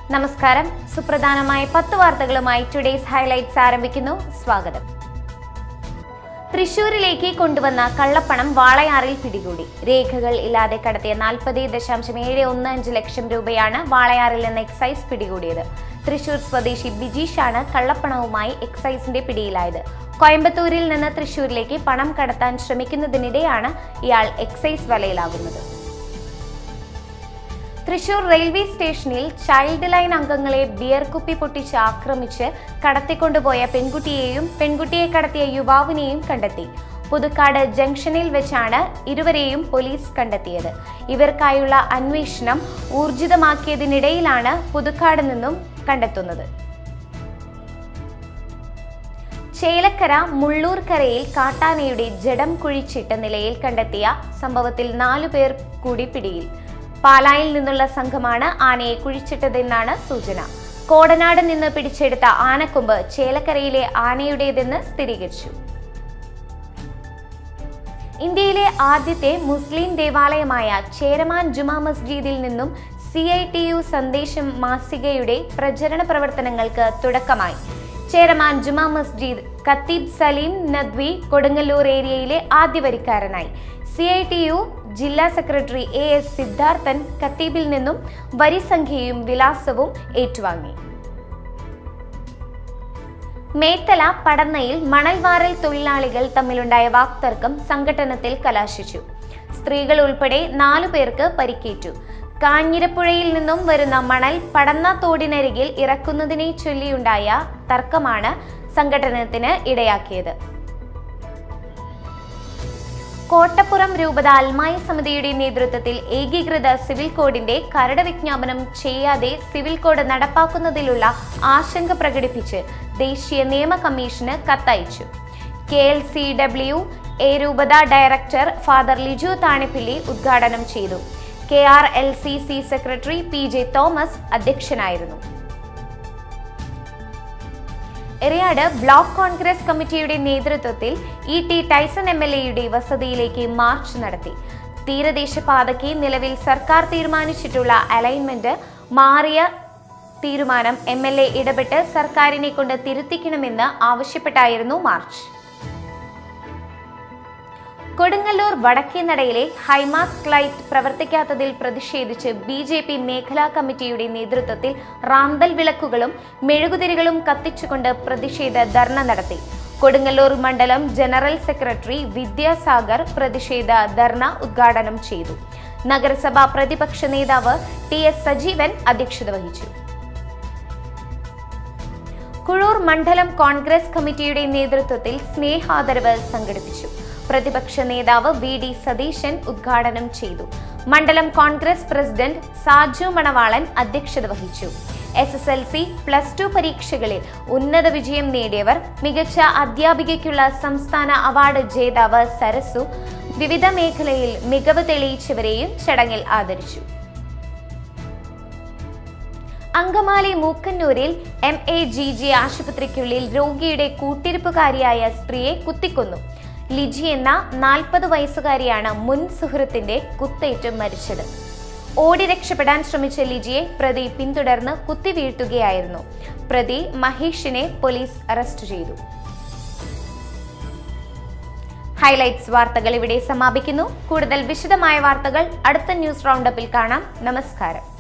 നമസ്കാരം സുപ്രധാനമായ പത്ത് വാർത്തകളുമായി ടുഡേസ് ഹൈലൈറ്റ്സ് ആരംഭിക്കുന്നു സ്വാഗതം തൃശൂരിലേക്ക് കൊണ്ടുവന്ന കള്ളപ്പണം വാളയാറിൽ പിടികൂടി രേഖകൾ ഇല്ലാതെ കടത്തിയ നാൽപ്പത് ദശാംശം ഏഴ് ഒന്ന് അഞ്ച് ലക്ഷം രൂപയാണ് വാളയാറിൽ നിന്ന് എക്സൈസ് പിടികൂടിയത് തൃശൂർ സ്വദേശി ബിജീഷാണ് കള്ളപ്പണവുമായി എക്സൈസിന്റെ പിടിയിലായത് കോയമ്പത്തൂരിൽ നിന്ന് തൃശൂരിലേക്ക് പണം കടത്താൻ ശ്രമിക്കുന്നതിനിടെയാണ് ഇയാൾ എക്സൈസ് വലയിലാകുന്നത് തൃശൂർ റെയിൽവേ സ്റ്റേഷനിൽ ചൈൽഡ് ലൈൻ അംഗങ്ങളെ ബിയർ കുപ്പി പൊട്ടിച്ച് ആക്രമിച്ച് കടത്തിക്കൊണ്ടുപോയ പെൺകുട്ടിയെയും പെൺകുട്ടിയെ കടത്തിയ യുവാവിനെയും കണ്ടെത്തി പുതുക്കാട് ജംഗ്ഷനിൽ വെച്ചാണ് ഇരുവരെയും പോലീസ് കണ്ടെത്തിയത് ഇവർക്കായുള്ള അന്വേഷണം ഊർജിതമാക്കിയതിനിടയിലാണ് പുതുക്കാട് നിന്നും കണ്ടെത്തുന്നത് ചേലക്കര മുള്ളൂർക്കരയിൽ കാട്ടാനയുടെ ജഡം കുഴിച്ചിട്ട നിലയിൽ കണ്ടെത്തിയ സംഭവത്തിൽ നാലു പേർ കൂടി പിടിയിൽ പാലായിൽ നിന്നുള്ള സംഘമാണ് ആനയെ കുഴിച്ചിട്ടതെന്നാണ് സൂചന കോടനാട് നിന്ന് പിടിച്ചെടുത്ത ആനക്കൊമ്പ് ചേലക്കരയിലെ ആനയുടേതെന്ന് സ്ഥിരീകരിച്ചു ഇന്ത്യയിലെ ആദ്യത്തെ മുസ്ലിം ദേവാലയമായ ചേരമാൻ ജുമാ മസ്ജിദിൽ നിന്നും സി ഐ ടി യു സന്ദേശം മാസികയുടെ പ്രചരണ പ്രവർത്തനങ്ങൾക്ക് തുടക്കമായി ചേരമാൻ ജുമാ മസ്ജിദ് ഖത്തീബ് സലീം നദ്വി കൊടുങ്ങല്ലൂർ ഏരിയയിലെ ആദ്യ വരിക്കാരനായി സി ഐ ടി യു ജില്ലാ സെക്രട്ടറി എ എസ് സിദ്ധാർത്ഥൻ ഖത്തീബിൽ നിന്നും വരിസംഖ്യയും വിലാസവും ഏറ്റുവാങ്ങി മേത്തല പടന്നയിൽ മണൽവാരൽ തൊഴിലാളികൾ തമ്മിലുണ്ടായ വാക്തർക്കം സംഘട്ടനത്തിൽ കലാശിച്ചു സ്ത്രീകൾ ഉൾപ്പെടെ നാലു പേർക്ക് പരിക്കേറ്റു കാഞ്ഞിരപ്പുഴയിൽ നിന്നും വരുന്ന മണൽ പടന്ന തോടിനരികിൽ ഇറക്കുന്നതിനെ ചൊല്ലിയുണ്ടായ തർക്കമാണ് സംഘട്ടനത്തിന് ഇടയാക്കിയത് കോട്ടപ്പുറം രൂപത അൽമായി സമിതിയുടെ നേതൃത്വത്തിൽ ഏകീകൃത സിവിൽ കോഡിന്റെ കരട് വിജ്ഞാപനം ചെയ്യാതെ സിവിൽ കോഡ് നടപ്പാക്കുന്നതിലുള്ള ആശങ്ക പ്രകടിപ്പിച്ച് ദേശീയ നിയമ കമ്മീഷന് കത്തയച്ചു K L C W A രൂപത ഡയറക്ടർ ഫാദർ ലിജു താണിപ്പിള്ളി ഉദ്ഘാടനം ചെയ്തു K R L C C secretary P J Thomas അധ്യക്ഷനായിരുന്നു എറിയാട് ബ്ലോക്ക് കോൺഗ്രസ് കമ്മിറ്റിയുടെ നേതൃത്വത്തിൽ E T Taison M L എയുടെ വസതിയിലേക്ക് മാർച്ച് നടത്തി തീരദേശ പാതയ്ക്ക് നിലവിൽ സർക്കാർ തീരുമാനിച്ചിട്ടുള്ള അലൈൻമെന്റ് മാറിയ തീരുമാനം എം എൽ എ ഇടപെട്ട് സർക്കാരിനെ കൊണ്ട് തിരുത്തിക്കണമെന്ന് ആവശ്യപ്പെട്ടായിരുന്നു മാർച്ച് കൊടുങ്ങല്ലൂർ വടക്കേനടയിലെ ഹൈമാസ് ലൈറ്റ് പ്രവർത്തിക്കാത്തതിൽ പ്രതിഷേധിച്ച് ബി ജെ പി മേഖലാ കമ്മിറ്റിയുടെ നേതൃത്വത്തിൽ റാന്തൽ വിളക്കുകളും മെഴുകുതിരികളും കത്തിച്ചുകൊണ്ട് പ്രതിഷേധ ധർണ നടത്തി കൊടുങ്ങല്ലൂർ മണ്ഡലം ജനറൽ സെക്രട്ടറി വിദ്യാസാഗർ പ്രതിഷേധ ധർണ ഉദ്ഘാടനം ചെയ്തു നഗരസഭാ പ്രതിപക്ഷ നേതാവ് ടി എസ് സജീവൻ അധ്യക്ഷത വഹിച്ചു കുഴൂർ മണ്ഡലം കോൺഗ്രസ് കമ്മിറ്റിയുടെ നേതൃത്വത്തിൽ സ്നേഹാദരവ് സംഘടിപ്പിച്ചു പ്രതിപക്ഷ നേതാവ് വി ഡി സതീശൻ ഉദ്ഘാടനം ചെയ്തു മണ്ഡലം കോൺഗ്രസ് പ്രസിഡന്റ് സാജു മണവാളൻ അധ്യക്ഷത വഹിച്ചു S S L C plus two പരീക്ഷകളിൽ ഉന്നത വിജയം നേടിയവർ മികച്ച അധ്യാപികയ്ക്കുള്ള സംസ്ഥാന അവാർഡ് ജേതാവ് സരസു വിവിധ മേഖലയിൽ മികവ് തെളിയിച്ചവരെയും ചടങ്ങിൽ ആദരിച്ചു അങ്കമാലി മൂക്കന്നൂരിൽ എം എ ജി ജി ആശുപത്രിക്കുള്ളിൽ രോഗിയുടെ കൂട്ടിരിപ്പുകാരിയായ സ്ത്രീയെ കുത്തിക്കൊന്നു ലിജി എന്ന നാൽപ്പത് വയസ്സുകാരിയാണ് മുൻ സുഹൃത്തിന്റെ കുത്തേറ്റ് മരിച്ചത് ഓടി രക്ഷപ്പെടാൻ ശ്രമിച്ച ലിജിയെ പ്രതി പിന്തുടർന്ന് കുത്തിവീഴ്ത്തുകയായിരുന്നു പ്രതി മഹേഷിനെ പോലീസ് അറസ്റ്റ് ചെയ്തു ഹൈലൈറ്റ്സ് വാർത്തകൾ ഇവിടെ സമാപിക്കുന്നു കൂടുതൽ വിശദമായ വാർത്തകൾ അടുത്ത ന്യൂസ് റൗണ്ടപ്പിൽ കാണാം നമസ്കാരം